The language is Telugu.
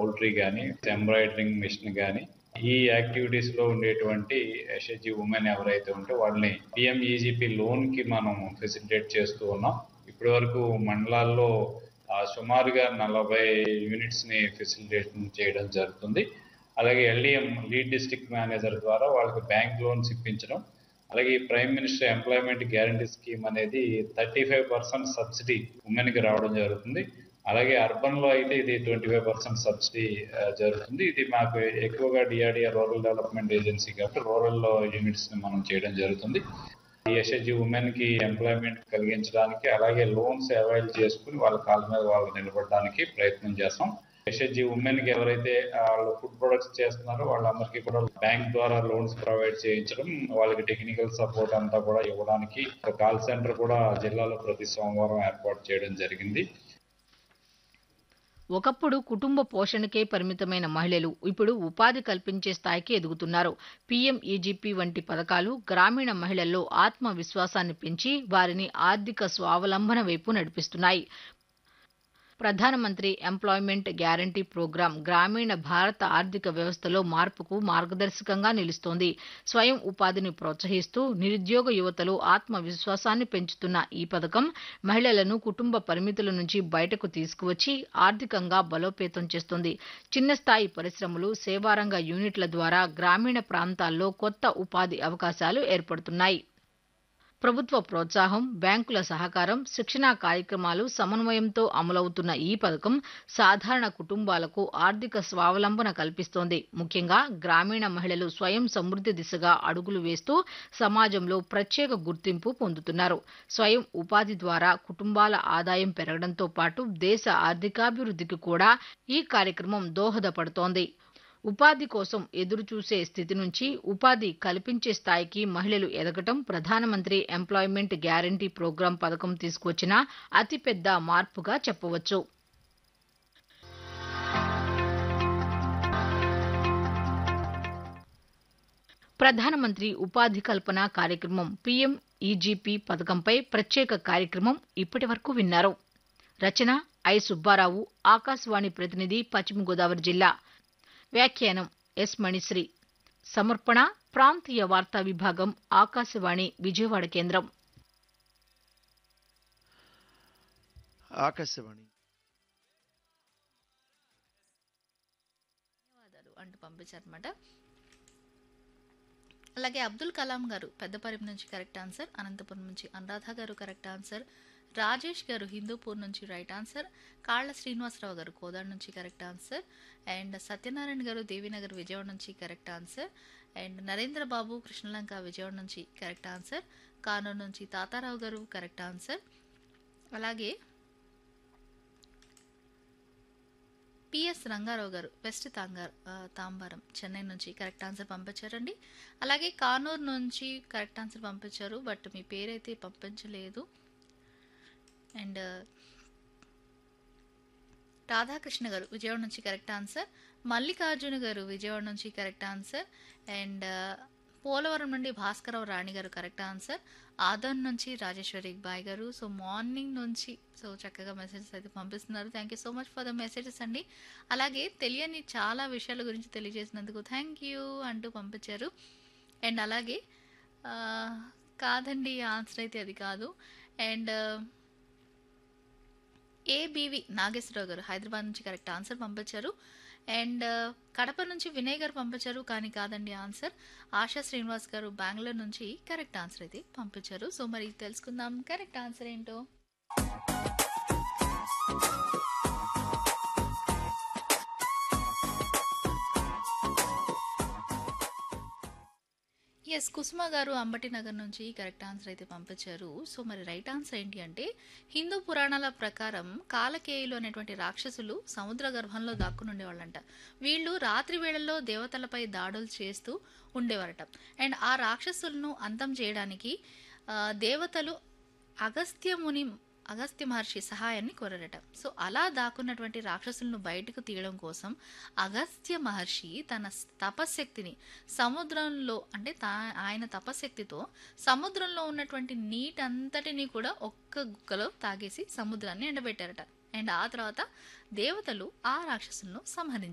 పౌల్ట్రీ కానీ ఎంబ్రాయిడరింగ్ మిషన్ కానీ ఈ యాక్టివిటీస్ లో ఉండేటువంటి ఎస్హెచ్జి ఉమెన్ ఎవరైతే ఉంటే వాళ్ళని పిఎంఈజీపీ లోన్ కి మనం ఫెసిలిటేట్ చేస్తూ ఉన్నాం ఇప్పటి వరకు మండలాల్లో ఆ, సుమారుగా నలభై యూనిట్స్ ని ఫెసిలిటేషన్ చేయడం జరుగుతుంది అలాగే ఎల్డిఎం లీడ్ డిస్ట్రిక్ట్ మేనేజర్ ద్వారా వాళ్ళకి బ్యాంక్ లోన్స్ ఇప్పించడం అలాగే ఈ prime minister employment guarantee scheme అనేది thirty five percent subsidy women కి రావడం జరుగుతుంది అలాగే అర్బన్ లో అయితే ఇది ట్వంటీ ఫైవ్ పర్సెంట్ సబ్సిడీ జరుగుతుంది ఇది మాకు ఎక్కువగా డిఆర్డిఆర్ రూరల్ డెవలప్మెంట్ ఏజెన్సీ కాబట్టి రూరల్ లో యూనిట్స్ ని మనం చేయడం జరుగుతుంది ఈ ఎస్హెచ్జి ఉమెన్ కి ఎంప్లాయ్మెంట్ కలిగించడానికి అలాగే లోన్స్ అవైల్ చేసుకుని వాళ్ళ కాళ్ళ మీద వాళ్ళు నిలబడడానికి ప్రయత్నం చేస్తాం ఎస్హెచ్జి ఉమెన్ కి ఎవరైతే వాళ్ళు ఫుడ్ ప్రొడక్ట్స్ చేస్తున్నారో వాళ్ళందరికీ కూడా బ్యాంక్ ద్వారా లోన్స్ ప్రొవైడ్ చేయించడం వాళ్ళకి టెక్నికల్ సపోర్ట్ అంతా కూడా ఇవ్వడానికి ఒక కాల్ సెంటర్ కూడా జిల్లాలో ప్రతి సోమవారం ఏర్పాటు చేయడం జరిగింది ఒకప్పుడు కుటుంబ పోషణకే పరిమితమైన మహిళలు ఇప్పుడు ఉపాధి కల్పించే స్థాయికి ఎదుగుతున్నారు పీఎం ఈజీపీ వంటి పథకాలు గ్రామీణ మహిళల్లో ఆత్మవిశ్వాసాన్ని పెంచి వారిని ఆర్థిక స్వావలంబన వైపు నడిపిస్తున్నాయి ప్రధానమంత్రి ఎంప్లాయ్మెంట్ గ్యారంటీ ప్రోగ్రాం గ్రామీణ భారత ఆర్థిక వ్యవస్థలో మార్పుకు మార్గదర్శకంగా నిలుస్తోంది స్వయం ఉపాధిని ప్రోత్సహిస్తూ నిరుద్యోగ యువతలో ఆత్మవిశ్వాసాన్ని పెంచుతున్న ఈ పథకం మహిళలను కుటుంబ పరిమితుల నుంచి బయటకు తీసుకువచ్చి ఆర్థికంగా బలోపేతం చేస్తుంది చిన్న స్థాయి పరిశ్రమలు సేవారంగ యూనిట్ల ద్వారా గ్రామీణ ప్రాంతాల్లో కొత్త ఉపాధి అవకాశాలు ఏర్పడుతున్నాయి ప్రభుత్వ ప్రోత్సాహం బ్యాంకుల సహకారం శిక్షణా కార్యక్రమాలు సమన్వయంతో అమలవుతున్న ఈ పథకం సాధారణ కుటుంబాలకు ఆర్థిక స్వావలంబన కల్పిస్తోంది ముఖ్యంగా గ్రామీణ మహిళలు స్వయం సమృద్ధి దిశగా అడుగులు వేస్తూ సమాజంలో ప్రత్యేక గుర్తింపు పొందుతున్నారు స్వయం ఉపాధి ద్వారా కుటుంబాల ఆదాయం పెరగడంతో పాటు దేశ ఆర్థికాభివృద్ధికి కూడా ఈ కార్యక్రమం దోహదపడుతోంది ఉపాధి కోసం ఎదురుచూసే స్థితి నుంచి ఉపాధి కల్పించే స్థాయికి మహిళలు ఎదగటం ప్రధానమంత్రి ఎంప్లాయ్మెంట్ గ్యారంటీ ప్రోగ్రాం పథకం తీసుకువచ్చిన అతిపెద్ద మార్పుగా చెప్పవచ్చు ప్రధానమంత్రి ఉపాధి కల్పన కార్యక్రమం పీఎం ఈజీపీ పథకంపై ప్రత్యేక కార్యక్రమం ఇప్పటి వరకు విన్నారు రచన ఐ సుబ్బారావు ఆకాశవాణి ప్రతినిధి పశ్చిమ గోదావరి జిల్లా వ్యాఖ్యానం ఎస్ మణిశ్రీ సమర్పణ ప్రాంతీయ వార్తా విభాగం ఆకాశవాణి విజయవాడ కేంద్రం ఆకాశవాణి ధన్యవాదాలు అంటూ పంపించారనమాట అలాగే అబ్దుల్ కలాం గారు పెద్దపరిం నుంచి కరెక్ట్ ఆన్సర్ అనంతపురం నుంచి అనురాధ గారు కరెక్ట్ ఆన్సర్ రాజేష్ గారు హిందూపూర్ నుంచి రైట్ ఆన్సర్ కాళ్ళ శ్రీనివాసరావు గారు కోదాడ నుంచి కరెక్ట్ ఆన్సర్ అండ్ సత్యనారాయణ గారు దేవీనగర్ విజయవాడ నుంచి correct answer and Narendra Babu Krishnalanka Vijayawada నుంచి కరెక్ట్ ఆన్సర్ కానూరు నుంచి తాతారావు గారు కరెక్ట్ ఆన్సర్ అలాగే పిఎస్ రంగారావు గారు వెస్ట్ తాంగార్ ఆ, తాంబారం చెన్నై నుంచి కరెక్ట్ ఆన్సర్ పంపించారండి అలాగే కానూరు నుంచి కరెక్ట్ ఆన్సర్ పంపించారు బట్ మీ పేరైతే పంపించలేదు అండ్ రాధాకృష్ణ గారు విజయవాడ నుంచి కరెక్ట్ ఆన్సర్ మల్లికార్జున గారు విజయవాడ నుంచి కరెక్ట్ ఆన్సర్ అండ్ పోలవరం నుండి భాస్కరరావు రాణి గారు కరెక్ట్ ఆన్సర్ ఆదన్ నుంచి రాజేశ్వరి బాయ్ గారు సో మార్నింగ్ నుంచి సో చక్కగా మెసేజెస్ అయితే పంపిస్తున్నారు thank you so much for the messages అండి అలాగే తెలియని చాలా విషయాల గురించి తెలియజేసినందుకు థ్యాంక్ యూ అంటూ పంపించారు అండ్ అలాగే ఆ, కాదండి ఆన్సర్ అయితే అది కాదు అండ్ ఏబీవి నాగేశ్వరరావు గారు హైదరాబాద్ నుంచి కరెక్ట్ ఆన్సర్ పంపించారు అండ్ కడప నుంచి వినయ్ గారు పంపించారు కానీ కాదండి ఆన్సర్ ఆశా శ్రీనివాస్ గారు బెంగళూరు నుంచి కరెక్ట్ ఆన్సర్ అయితే పంపించారు సో మరి తెలుసుకుందాం కరెక్ట్ ఆన్సర్ ఏంటో ఎస్ కుసుమ గారు అంబటి నగర్ నుంచి కరెక్ట్ ఆన్సర్ అయితే పంపించారు సో మరి రైట్ ఆన్సర్ ఏంటి అంటే హిందూ పురాణాల ప్రకారం కాలకేయులు అనేటువంటి రాక్షసులు సముద్ర గర్భంలో దాక్కుని ఉండేవాళ్ళంట వీళ్ళు రాత్రి వేళల్లో దేవతలపై దాడులు చేస్తూ ఉండేవారట అండ్ ఆ రాక్షసులను అంతం చేయడానికి ఆ, దేవతలు అగస్త్య ముని అగస్త్య మహర్షి సహాయాన్ని కోరారట సో అలా దాక్కున్నటువంటి రాక్షసులను బయటకు తీయడం కోసం అగస్త్య మహర్షి తన తపశక్తిని సముద్రంలో అంటే తా ఆయన తపశక్తితో సముద్రంలో ఉన్నటువంటి నీటంతటిని కూడా ఒక్క గుక్కలో తాగేసి సముద్రాన్ని ఎండబెట్టారట అండ్ ఆ తర్వాత దేవతలు ఆ రాక్షసులను సంహరించారు